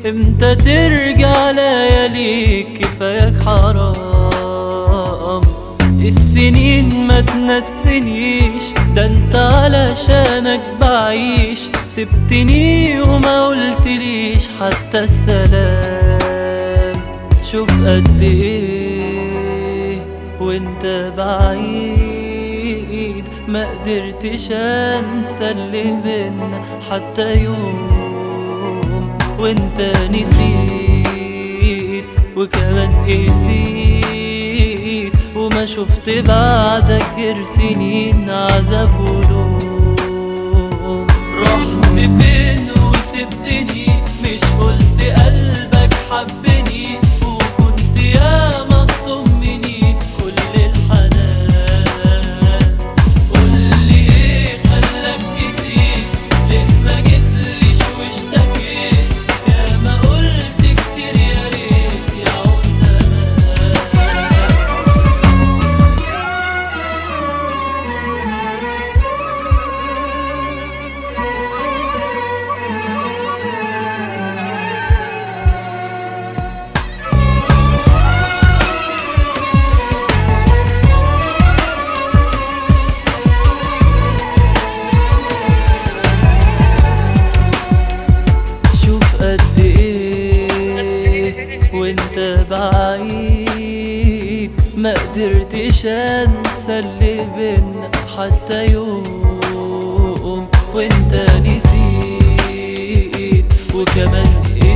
امتى ترجع لياليك كفاياك حرام السنين ما تنسنيش ده انت علشانك بعيش سبتني وما قلتليش حتى السلام شوف قد ايه وانت بعيد ما قدرتش انسى اللي بينا حتى يوم وانت نسيت وكمان قسيت وما شفت بعدك غير سنين عذاب ولوم رحت فين وسبتني مش قلت قلبك حبني وكنت يا ما تطمني كل الحنان قولي ايه خلاك تسيب ليه ما جيتليش واشتكيت يا ما قلت كتير يا ريت يعود زمان شوف قد ايه وانت بعيد ما قدرتش انسى اللي بينا حتى يوم وانت نسيت وكمان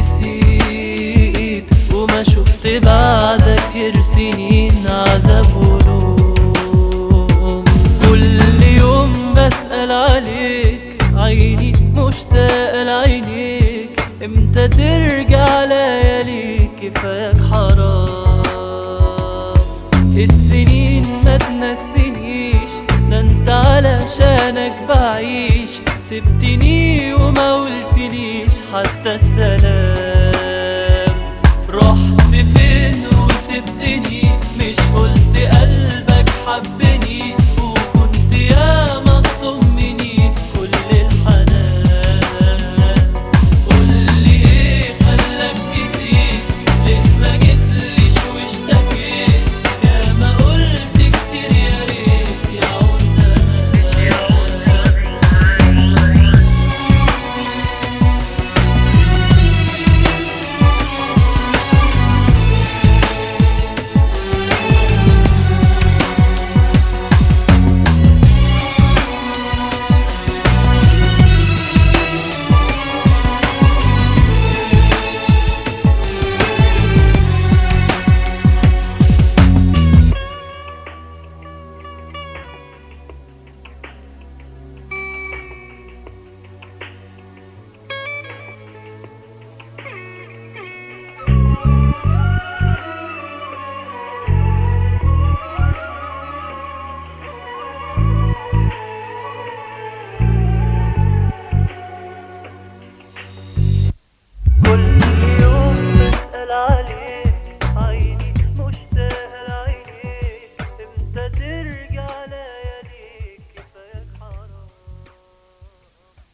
قسيت وما شفت بعدك غير سنين عذاب ولوم كل يوم بسأل عليك عيني مشتاقة لعينيك امتى ترجع لياليك كفاياك حرام السنين ما تنسينيش ده انت علشانك بعيش سبتني وما قلتليش حتى السلام رحت فين وسبتني مش قلت قلبك حب